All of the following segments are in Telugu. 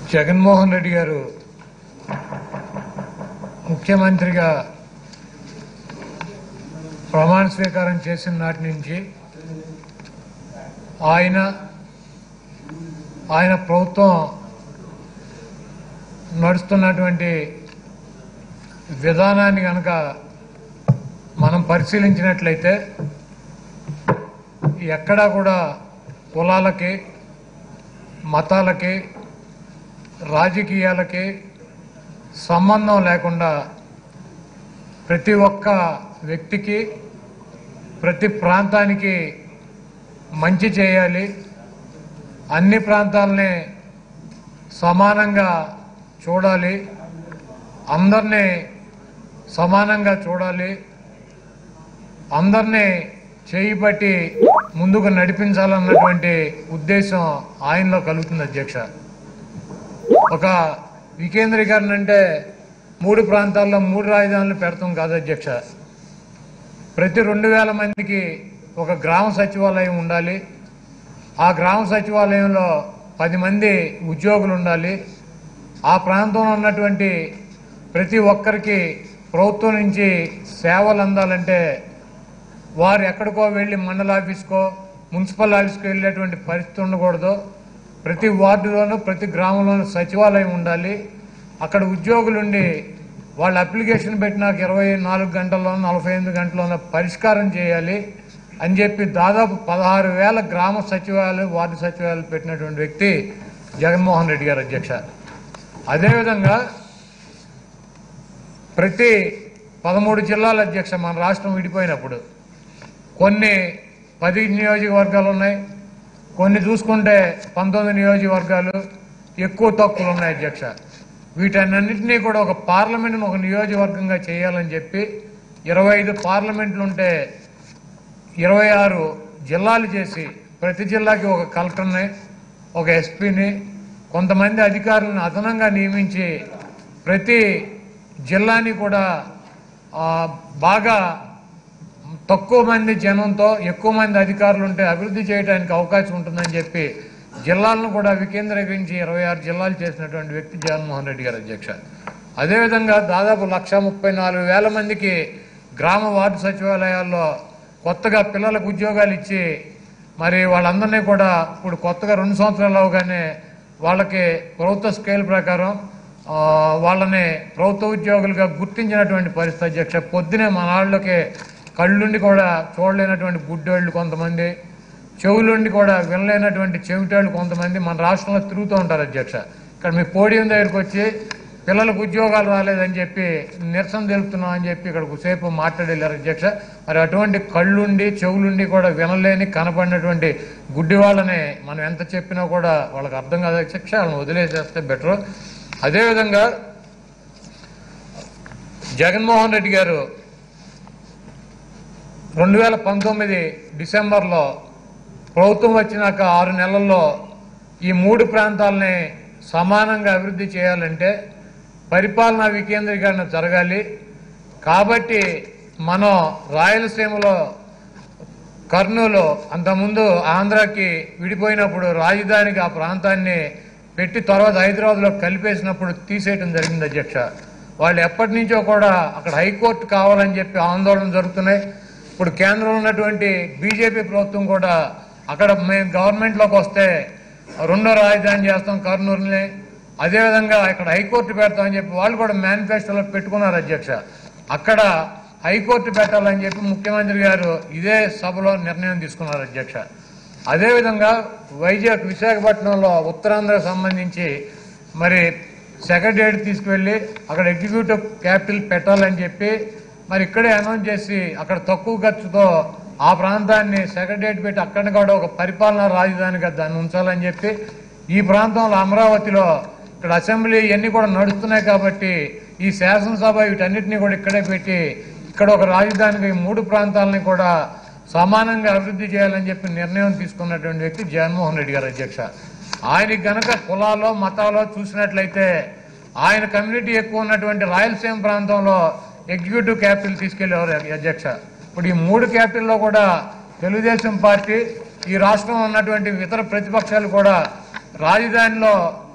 జగన్మోహన్ రెడ్డి గారు ముఖ్యమంత్రిగా ప్రమాణ స్వీకారం చేసిన నాటి నుంచి ఆయన ఆయన ప్రభుత్వం నడుస్తున్నటువంటి విధానాన్ని కనుక మనం పరిశీలించినట్లయితే ఎక్కడా కూడా కులాలకి మతాలకి రాజకీయాలకి సంబంధం లేకుండా ప్రతి ఒక్క వ్యక్తికి ప్రతి ప్రాంతానికి మంచి చేయాలి అన్ని ప్రాంతాలని సమానంగా చూడాలి అందరినీ సమానంగా చూడాలి అందరినీ చేయి పట్టి ముందుకు నడిపించాలన్నటువంటి ఉద్దేశం ఆయనలో కలుగుతుంది అధ్యక్ష ఒక వికేంద్రీకరణ అంటే మూడు ప్రాంతాల్లో మూడు రాజధానులు పెడతాం కాదు అధ్యక్ష ప్రతి రెండు వేల మందికి ఒక గ్రామ సచివాలయం ఉండాలి ఆ గ్రామ సచివాలయంలో పది మంది ఉద్యోగులు ఉండాలి ఆ ప్రాంతంలో ఉన్నటువంటి ప్రతి ఒక్కరికి ప్రభుత్వం నుంచి సేవలు అందాలంటే వారు ఎక్కడికో వెళ్ళి మండల ఆఫీస్కో మున్సిపల్ ఆఫీస్కో వెళ్ళేటువంటి పరిస్థితి ఉండకూడదు ప్రతి వార్డులోనూ ప్రతి గ్రామంలోనూ సచివాలయం ఉండాలి అక్కడ ఉద్యోగులుండి వాళ్ళ అప్లికేషన్ పెట్టినాక ఇరవై నాలుగు గంటల్లో నలభై ఎనిమిది గంటల్లోనూ పరిష్కారం చేయాలి అని చెప్పి దాదాపు పదహారు వేల గ్రామ సచివాలయం వార్డు సచివాలయాలు పెట్టినటువంటి వ్యక్తి జగన్మోహన్ రెడ్డి గారు అధ్యక్ష అదేవిధంగా ప్రతి పదమూడు జిల్లాల అధ్యక్ష మన రాష్ట్రం విడిపోయినప్పుడు కొన్ని పది నియోజకవర్గాలు ఉన్నాయి కొన్ని చూసుకుంటే పంతొమ్మిది నియోజకవర్గాలు ఎక్కువ తక్కువలు ఉన్నాయి అధ్యక్ష వీటన్నింటినీ కూడా ఒక పార్లమెంట్ను ఒక నియోజకవర్గంగా చేయాలని చెప్పి ఇరవై ఐదు పార్లమెంట్లు ఉంటే ఇరవై ఆరు జిల్లాలు చేసి ప్రతి జిల్లాకి ఒక కలెక్టర్ని ఒక ఎస్పీని కొంతమంది అధికారులను అదనంగా నియమించి ప్రతి జిల్లాని కూడా ఆ, బాగా తక్కువ మంది జనంతో ఎక్కువ మంది అధికారులు ఉంటే అభివృద్ధి చేయడానికి అవకాశం ఉంటుందని చెప్పి జిల్లాలను కూడా వికేంద్రీకరించి ఇరవై ఆరు జిల్లాలు చేసినటువంటి వ్యక్తి జగన్మోహన్ రెడ్డి గారు అధ్యక్ష అదేవిధంగా దాదాపు లక్ష ముప్పై నాలుగు వేల మందికి గ్రామ వార్డు సచివాలయాల్లో కొత్తగా పిల్లలకు ఉద్యోగాలు ఇచ్చి మరి వాళ్ళందరినీ కూడా ఇప్పుడు కొత్తగా రెండు సంవత్సరాలు అవగానే వాళ్ళకి ప్రభుత్వ స్కేల్ ప్రకారం ఆ, వాళ్ళని ప్రభుత్వ ఉద్యోగులుగా గుర్తించినటువంటి పరిస్థితి అధ్యక్ష పొద్దునే మన వాళ్ళకి కళ్ళుండి కూడా చూడలేనటువంటి గుడ్డోళ్ళు కొంతమంది చెవులుండి కూడా వినలేనటువంటి చెవిటాళ్ళు కొంతమంది మన రాష్ట్రంలో తిరుగుతూ ఉంటారు అధ్యక్ష ఇక్కడ మీ పోడియం దగ్గరికి వచ్చి పిల్లలకు ఉద్యోగాలు రాలేదని చెప్పి నిరసన తెలుపుతున్నాం అని చెప్పి ఇక్కడ సేపు మాట్లాడేళ్ళారు అధ్యక్ష మరి అటువంటి కళ్ళుండి చెవులుండి కూడా వినలేని కనపడినటువంటి గుడ్డి వాళ్ళని మనం ఎంత చెప్పినా కూడా వాళ్ళకి అర్థం కాదు అధ్యక్ష వాళ్ళని వదిలేసేస్తే బెటర్ అదేవిధంగా జగన్మోహన్ రెడ్డి గారు రెండు వేల పంతొమ్మిది డిసెంబర్లో ప్రభుత్వం వచ్చినాక ఆరు నెలల్లో ఈ మూడు ప్రాంతాలని సమానంగా అభివృద్ధి చేయాలంటే పరిపాలనా వికేంద్రీకరణ జరగాలి కాబట్టి మనం రాయలసీమలో కర్నూలు అంతకుముందు ఆంధ్రాకి విడిపోయినప్పుడు రాజధానికి ఆ ప్రాంతాన్ని పెట్టి తర్వాత హైదరాబాద్లో కలిపేసినప్పుడు తీసేయటం జరిగింది అధ్యక్ష వాళ్ళు ఎప్పటి నుంచో కూడా అక్కడ హైకోర్టు కావాలని చెప్పి ఆందోళన జరుగుతున్నాయి ఇప్పుడు కేంద్రంలో ఉన్నటువంటి బీజేపీ ప్రభుత్వం కూడా అక్కడ మేము గవర్నమెంట్లోకి వస్తే రెండో రాజధాని చేస్తాం కర్నూలుని అదేవిధంగా ఇక్కడ హైకోర్టు పెడతామని చెప్పి వాళ్ళు కూడా మేనిఫెస్టోలో పెట్టుకున్నారు అధ్యక్ష అక్కడ హైకోర్టు పెట్టాలని చెప్పి ముఖ్యమంత్రి గారు ఇదే సభలో నిర్ణయం తీసుకున్నారు అధ్యక్ష అదేవిధంగా వైజాగ్ విశాఖపట్నంలో ఉత్తరాంధ్రకు సంబంధించి మరి సెక్రటరియట్ తీసుకువెళ్ళి అక్కడ ఎగ్జిక్యూటివ్ క్యాపిటల్ పెట్టాలని చెప్పి మరి ఇక్కడే అనౌన్స్ చేసి అక్కడ తక్కువ ఖర్చుతో ఆ ప్రాంతాన్ని సెక్రటరియట్ పెట్టి అక్కడ కూడా ఒక పరిపాలనా రాజధానిగా దాన్ని ఉంచాలని చెప్పి ఈ ప్రాంతంలో అమరావతిలో ఇక్కడ అసెంబ్లీ ఇవన్నీ కూడా నడుస్తున్నాయి కాబట్టి ఈ శాసనసభ వీటన్నిటిని కూడా ఇక్కడే పెట్టి ఇక్కడ ఒక రాజధానిగా ఈ మూడు ప్రాంతాలని కూడా సమానంగా అభివృద్ధి చేయాలని చెప్పి నిర్ణయం తీసుకున్నటువంటి వ్యక్తి జగన్మోహన్ రెడ్డి గారు అధ్యక్ష ఆయనకి గనక కులాలో మతాలో చూసినట్లయితే ఆయన కమ్యూనిటీ ఎక్కువ ఉన్నటువంటి రాయలసీమ ప్రాంతంలో ఎగ్జిక్యూటివ్ క్యాపిటల్ తీసుకెళ్లేవారు అధ్యక్ష ఇప్పుడు ఈ మూడు క్యాపిటల్లో కూడా తెలుగుదేశం పార్టీ ఈ రాష్ట్రంలో ఉన్నటువంటి ఇతర ప్రతిపక్షాలు కూడా రాజధానిలో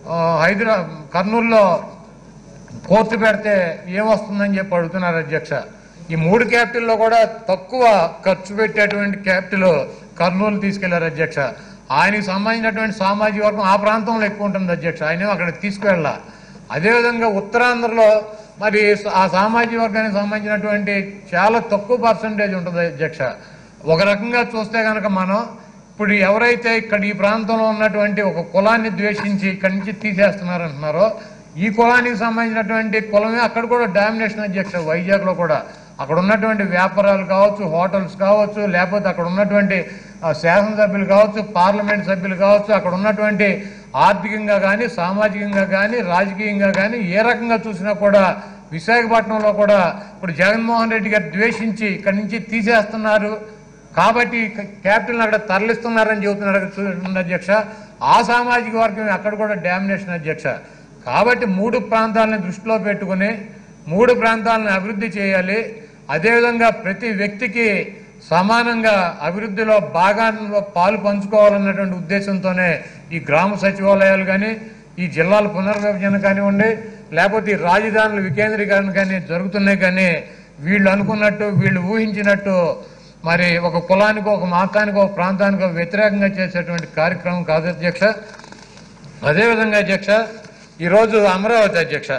ఆ, హైదరా కర్నూలులో కోర్టు పెడితే ఏమొస్తుందని చెప్పి అడుగుతున్నారు అధ్యక్ష ఈ మూడు క్యాపిటల్లో కూడా తక్కువ ఖర్చు పెట్టేటువంటి క్యాపిటల్ కర్నూలు తీసుకెళ్లారు అధ్యక్ష ఆయనకి సంబంధించినటువంటి సామాజిక వర్గం ఆ ప్రాంతంలో ఎక్కువ ఉంటుంది అధ్యక్ష ఆయన అక్కడ తీసుకువెళ్ళ అదేవిధంగా ఉత్తరాంధ్రలో మరి ఆ సామాజిక వర్గానికి సంబంధించినటువంటి చాలా తక్కువ పర్సంటేజ్ ఉంటుంది అధ్యక్ష ఒక రకంగా చూస్తే కనుక మనం ఇప్పుడు ఎవరైతే ఇక్కడ ఈ ప్రాంతంలో ఉన్నటువంటి ఒక కులాన్ని ద్వేషించి ఇక్కడి నుంచి తీసేస్తున్నారంటున్నారో ఈ కులానికి సంబంధించినటువంటి కులమే అక్కడ కూడా డామినేషన్ అధ్యక్ష వైజాగ్ లో కూడా అక్కడ ఉన్నటువంటి వ్యాపారాలు కావచ్చు హోటల్స్ కావచ్చు లేకపోతే అక్కడ ఉన్నటువంటి ఆ, శాసనసభ్యులు కావచ్చు పార్లమెంట్ సభ్యులు కావచ్చు అక్కడ ఉన్నటువంటి ఆర్థికంగా కానీ సామాజికంగా కానీ రాజకీయంగా కానీ ఏ రకంగా చూసినా కూడా విశాఖపట్నంలో కూడా ఇప్పుడు జగన్మోహన్ రెడ్డి గారు ద్వేషించి ఇక్కడి నుంచి తీసేస్తున్నారు కాబట్టి క్యాపిటల్ అక్కడ తరలిస్తున్నారని చెబుతున్నారు చూడండి అధ్యక్ష ఆ సామాజిక వర్గం అక్కడ కూడా డామినేషన్ అధ్యక్ష కాబట్టి మూడు ప్రాంతాలను దృష్టిలో పెట్టుకుని మూడు ప్రాంతాలను అభివృద్ధి చేయాలి అదేవిధంగా ప్రతి వ్యక్తికి సమానంగా అభివృద్ధిలో భాగాల్లో పాలు పంచుకోవాలన్నటువంటి ఉద్దేశంతోనే ఈ గ్రామ సచివాలయాలు కానీ ఈ జిల్లాల పునర్విభజన కానివ్వండి లేకపోతే ఈ రాజధానుల వికేంద్రీకరణ కానీ జరుగుతున్నాయి కానీ వీళ్ళు అనుకున్నట్టు వీళ్ళు ఊహించినట్టు మరి ఒక కులానికి ఒక మతానికి ఒక ప్రాంతానికి వ్యతిరేకంగా చేసేటువంటి కార్యక్రమం కాదు అధ్యక్ష అదేవిధంగా అధ్యక్ష ఈరోజు అమరావతి అధ్యక్ష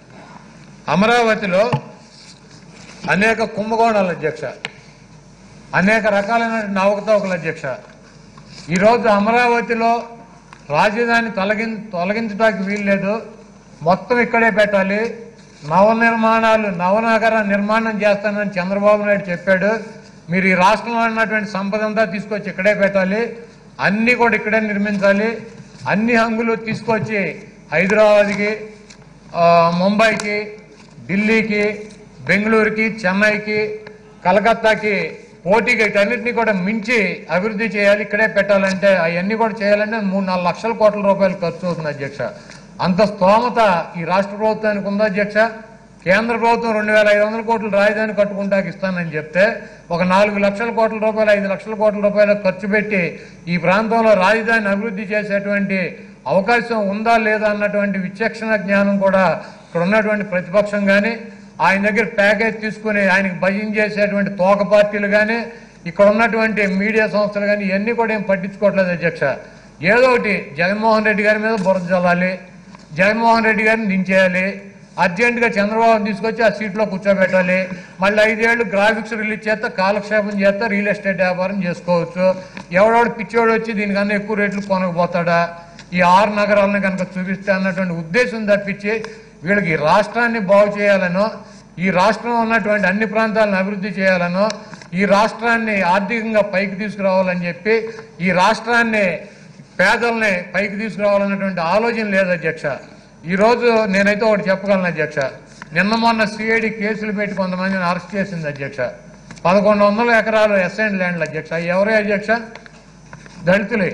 అమరావతిలో అనేక కుంభకోణాలు అధ్యక్ష అనేక రకాలైనటువంటి అవకతవకలు అధ్యక్ష ఈరోజు అమరావతిలో రాజధాని తొలగి తొలగించడానికి వీల్లేదు మొత్తం ఇక్కడే పెట్టాలి నవనిర్మాణాలు నవనగర నిర్మాణం చేస్తానని చంద్రబాబు నాయుడు చెప్పాడు మీరు ఈ రాష్ట్రంలో ఉన్నటువంటి సంపద అంతా తీసుకొచ్చి ఇక్కడే పెట్టాలి అన్నీ కూడా ఇక్కడే నిర్మించాలి అన్ని హంగులు తీసుకొచ్చి హైదరాబాద్కి ఆ, ముంబైకి ఢిల్లీకి బెంగళూరుకి చెన్నైకి కలకత్తాకి పోటీకి వీటన్నిటిని కూడా మించి అభివృద్ధి చేయాలి ఇక్కడే పెట్టాలంటే అవన్నీ కూడా చేయాలంటే మూడు నాలుగు లక్షల కోట్ల రూపాయలు ఖర్చు అవుతుంది అధ్యక్ష అంత స్తోమత ఈ రాష్ట్ర ప్రభుత్వానికి ఉందా అధ్యక్ష కేంద్ర ప్రభుత్వం రెండు వేల ఐదు వందల కోట్లు రాజధాని కట్టుకుంటాకి ఇస్తానని చెప్తే ఒక నాలుగు లక్షల కోట్ల రూపాయలు ఐదు లక్షల కోట్ల రూపాయలు ఖర్చు పెట్టి ఈ ప్రాంతంలో రాజధాని అభివృద్ధి చేసేటువంటి అవకాశం ఉందా లేదా అన్నటువంటి విచక్షణ జ్ఞానం కూడా ఇక్కడ ఉన్నటువంటి ప్రతిపక్షం కానీ ఆయన దగ్గర ప్యాకేజ్ తీసుకుని ఆయనకి భయం చేసేటువంటి తోక పార్టీలు కానీ ఇక్కడ ఉన్నటువంటి మీడియా సంస్థలు కానీ ఇవన్నీ కూడా ఏం పట్టించుకోవట్లేదు అధ్యక్ష ఏదో ఒకటి జగన్మోహన్ రెడ్డి గారి మీద బురద చల్లాలి జగన్మోహన్ రెడ్డి గారిని దించేయాలి అర్జెంటుగా చంద్రబాబుని తీసుకొచ్చి ఆ సీట్లో కూర్చోబెట్టాలి మళ్ళీ ఐదేళ్లు గ్రాఫిక్స్ రిలీజ్ చేస్తే కాలక్షేపం చేస్తే రియల్ ఎస్టేట్ వ్యాపారం చేసుకోవచ్చు ఎవడోడు పిచ్చోడు వచ్చి దీనికన్నా ఎక్కువ రేట్లు కొనకపోతాడా ఈ ఆరు నగరాలను కనుక చూపిస్తే అన్నటువంటి ఉద్దేశం తప్పించి వీళ్ళకి ఈ రాష్ట్రాన్ని బాగు చేయాలనో ఈ రాష్ట్రంలో ఉన్నటువంటి అన్ని ప్రాంతాలను అభివృద్ధి చేయాలనో ఈ రాష్ట్రాన్ని ఆర్థికంగా పైకి తీసుకురావాలని చెప్పి ఈ రాష్ట్రాన్ని పేదల్ని పైకి తీసుకురావాలన్నటువంటి ఆలోచన లేదు అధ్యక్ష ఈరోజు నేనైతే ఒకటి చెప్పగలను అధ్యక్ష నిన్న మొన్న సిఐడి కేసులు పెట్టి కొంతమందిని అరెస్ట్ చేసింది అధ్యక్ష పదకొండు వందల ఎకరాలు ఎస్ఐన్ ల్యాండ్లు అధ్యక్ష ఎవరే అధ్యక్ష దళితులే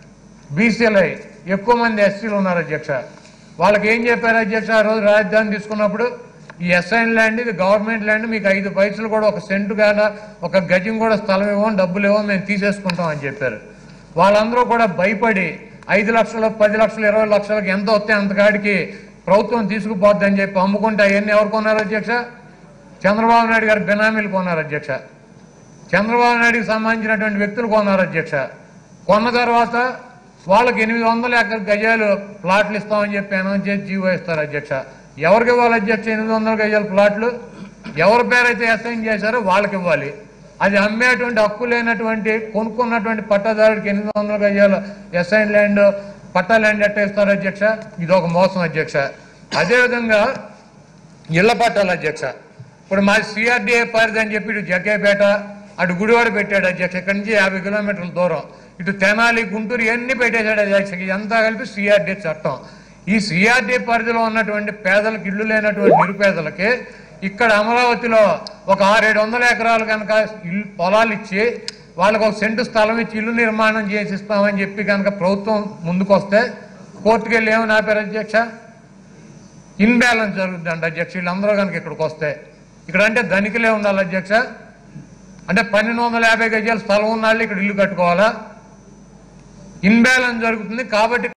బీసీలై ఎక్కువ మంది ఎస్సీలు ఉన్నారు అధ్యక్ష వాళ్ళకి ఏం చెప్పారు అధ్యక్ష ఆ రోజు రాజధాని తీసుకున్నప్పుడు ఈ ఎస్ఐన్ ల్యాండ్ ఇది గవర్నమెంట్ ల్యాండ్ మీకు ఐదు పైసలు కూడా ఒక సెంటు కాదా ఒక గజం కూడా స్థలం ఇవ్వం డబ్బులు ఇవ్వం మేము తీసేసుకుంటాం అని చెప్పారు వాళ్ళందరూ కూడా భయపడి ఐదు లక్షలు పది లక్షలు ఇరవై లక్షలకు ఎంత వస్తే అంతకాడికి ప్రభుత్వం తీసుకుపోద్దని చెప్పి అమ్ముకుంటే అవన్నీ ఎవరు కొన్నారు అధ్యక్ష చంద్రబాబు నాయుడు గారు బినామీలు కొన్నారు అధ్యక్ష చంద్రబాబు నాయుడుకి సంబంధించినటువంటి వ్యక్తులు కొన్నారు అధ్యక్ష కొన్న తర్వాత వాళ్ళకి ఎనిమిది వందల ఎకర గజాలు ప్లాట్లు ఇస్తామని చెప్పి అనౌన్స్ చేసి జీవో ఇస్తారు అధ్యక్ష ఎవరికి ఇవ్వాలి అధ్యక్ష ఎనిమిది వందల గజాల ప్లాట్లు ఎవరి పేరైతే అసైన్ చేశారో వాళ్ళకి ఇవ్వాలి అది అమ్మేటువంటి హక్కు లేనటువంటి కొనుక్కున్నటువంటి పట్టాదారుడికి ఎనిమిది వందల గజాల ఎస్ఐన్ ల్యాండ్ పట్టా ల్యాండ్ ఎట్ట ఇస్తారు అధ్యక్ష ఇది ఒక మోసం అధ్యక్ష అదేవిధంగా ఇళ్ల పట్టాలి అధ్యక్ష ఇప్పుడు మా సిఆర్డీఏ పరిధి అని చెప్పి ఇటు జగ్గేపేట అటు గుడివాడ పెట్టాడు అధ్యక్ష ఇక్కడి నుంచి యాభై కిలోమీటర్ల దూరం ఇటు తెనాలి గుంటూరు ఇవన్నీ పెట్టేశాడు అధ్యక్ష ఇదంతా కలిపి సిఆర్డీఏ చట్టం ఈ సిఆర్డీఏ పరిధిలో ఉన్నటువంటి పేదలకు ఇల్లు లేనటువంటి నిరుపేదలకి ఇక్కడ అమరావతిలో ఒక ఆరేడు వందల ఎకరాలు కనుక ఇల్లు పొలాలు ఇచ్చి వాళ్ళకు ఒక సెంటు స్థలం ఇచ్చి ఇల్లు నిర్మాణం చేసి ఇస్తామని చెప్పి కనుక ప్రభుత్వం ముందుకొస్తే కోర్టుకు వెళ్ళి ఏమని ఆపారు అధ్యక్ష ఇన్బ్యాలెన్స్ జరుగుతుందంట అధ్యక్ష వీళ్ళందరూ కనుక ఇక్కడికి వస్తే ఇక్కడ అంటే ధనికులే ఉండాలి అధ్యక్ష అంటే పన్నెండు వందల యాభై గజాల స్థలం ఉన్న వాళ్ళు ఇక్కడ ఇల్లు కట్టుకోవాలా ఇన్బ్యాలెన్స్ జరుగుతుంది కాబట్టి